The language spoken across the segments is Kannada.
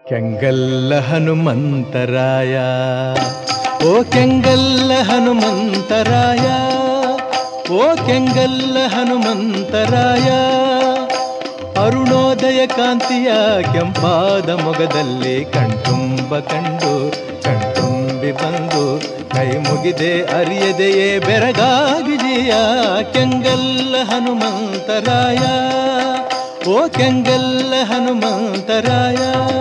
ಕೆಂಗಲ್ಲ ಹನುಮಂತರಾಯ ಓ ಕೆಂಗಲ್ಲ ಹನುಮಂತರಾಯ ಓ ಕೆಂಗಲ್ಲ ಹನುಮಂತರಾಯ ಅರುಣೋದಯ ಕಾಂತಿಯ ಕೆಂಪಾದ ಮೊಗದಲ್ಲಿ ಕಣ್ತುಂಬ ಕಂಡು ಕಣ್ತುಂಬಿ ಬಂದು ಕೈ ಮುಗಿದೆ ಅರಿಯದೆಯೇ ಬೆರಗಾಗಿದೆಯ ಕೆಂಗಲ್ಲ ಹನುಮಂತರಾಯ ಓ ಕೆಂಗಲ್ಲ ಹನುಮಂತರಾಯ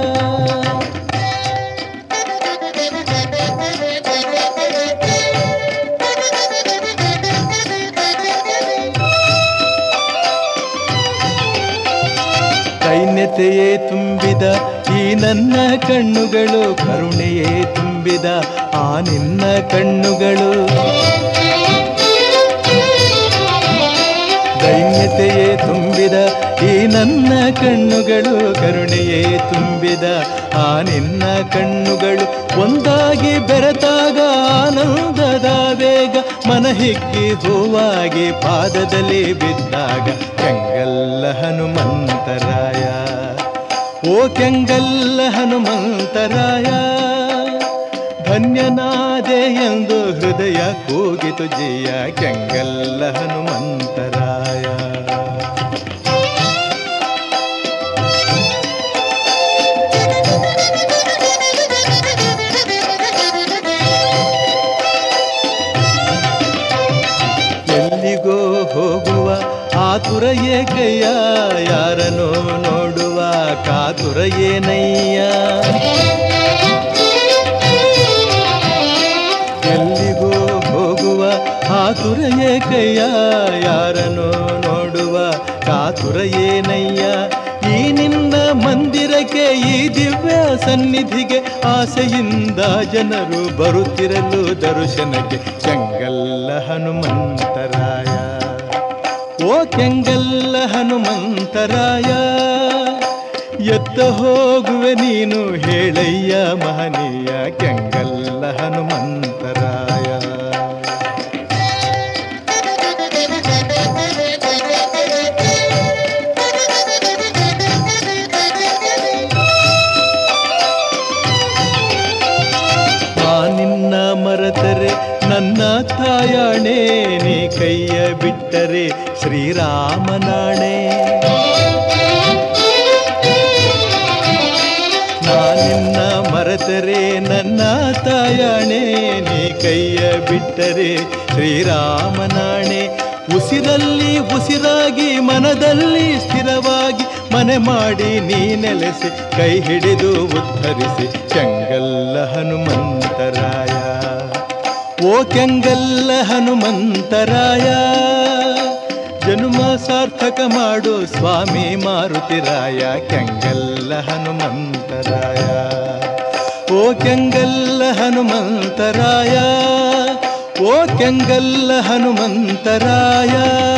ದೈನ್ಯತೆಯೇ ತುಂಬಿದ ಈ ನನ್ನ ಕಣ್ಣುಗಳು ಕರುಣೆಯೇ ತುಂಬಿದ ಆ ನಿನ್ನ ಕಣ್ಣುಗಳು ದೈನ್ಯತೆಯೇ ತುಂಬಿದ ಈ ನನ್ನ ಕಣ್ಣುಗಳು ಕರುಣೆಯೇ ತುಂಬಿದ ಆ ನಿನ್ನ ಕಣ್ಣುಗಳು ಒಂದಾಗಿ ಬೆರೆತಾಗ ಆನಂದದ ವೇಗ ಮನ ಹಿಗ್ಗಿ ಹೂವಾಗಿ ಪಾದದಲ್ಲಿ ಬಿದ್ದಾಗ ಕೆಂಗಲ್ಲ ಹನುಮಂತರಾಯ ಓ ಕೆಂಗಲ್ಲ ಹನುಮಂತರಾಯ ಧನ್ಯನಾದೆ ಎಂದು ಹೃದಯ ಕೂಗಿತು ಜಿಯ ಕೆಂಗಲ್ಲ ಹನುಮಂತರಾಯ ಎಲ್ಲಿಗೋ ಹೋಗುವ ಆತುರ ಏಕಯ್ಯ ಯಾರನೋ ನೋಡುವ ಕಾತುರ ಏನಯ್ಯ ಎಲ್ಲಿಗೋ ಹೋಗುವ ಆತುರ ಏಕಯ್ಯ ಯಾರನೋ ನೋಡುವ ಕಾತುರ ಏನಯ್ಯ ಈ ನಿನ್ನ ಮಂದಿರಕ್ಕೆ ಈ ದಿವ್ಯ ಸನ್ನಿಧಿಗೆ ಆಸೆಯಿಂದ ಜನರು ಬರುತ್ತಿರಲು ದರ್ಶನಕ್ಕೆ ಕೆಂಗಲ್ಲ ಹನುಮಂತರಾಯ ಓ ಕೆಂಗಲ್ಲ ಹನುಮಂತರಾಯ ಎತ್ತ ಹೋಗುವೆ ನೀನು ಹೇಳಯ್ಯ ಮಹನೀಯ ಕೆಂಗಲ್ಲ ಹನುಮಂತರಾಯ ಆ ನಿನ್ನ ಮರೆತರೆ ನನ್ನ ತಾಯಾಣೆ ನೀ ಕೈಯ ಬಿಟ್ಟರೆ ಶ್ರೀರಾಮನಾಣೆ ನಾನಿನ್ನ ಮರೆತರೆ ನನ್ನ ತಾಯಾಣೆ ನೀ ಕೈಯ ಬಿಟ್ಟರೆ ಶ್ರೀರಾಮನಾಣೆ ಉಸಿರಲ್ಲಿ ಉಸಿರಾಗಿ ಮನದಲ್ಲಿ ಸ್ಥಿರವಾಗಿ ಮನೆ ಮಾಡಿ ನೀ ನೆಲೆಸಿ ಕೈ ಹಿಡಿದು ಉದ್ಧರಿಸಿ ಕೆಂಗಲ್ಲ ಹನುಮಂತರಾಯ ಓ ಕೆಂಗಲ್ಲ ಹನುಮಂತರಾಯ ಜನುಮ ಸಾರ್ಥಕ ಮಾಡು ಸ್ವಾಮಿ ಮಾರುತಿರಾಯ ಕೆಂಗಲ್ಲ ಹನುಮಂತರಾಯ ಓ ಕೆಂಗಲ್ಲ ಹನುಮಂತರಾಯ ಓ ಕೆಂಗಲ್ಲ ಹನುಮಂತರಾಯ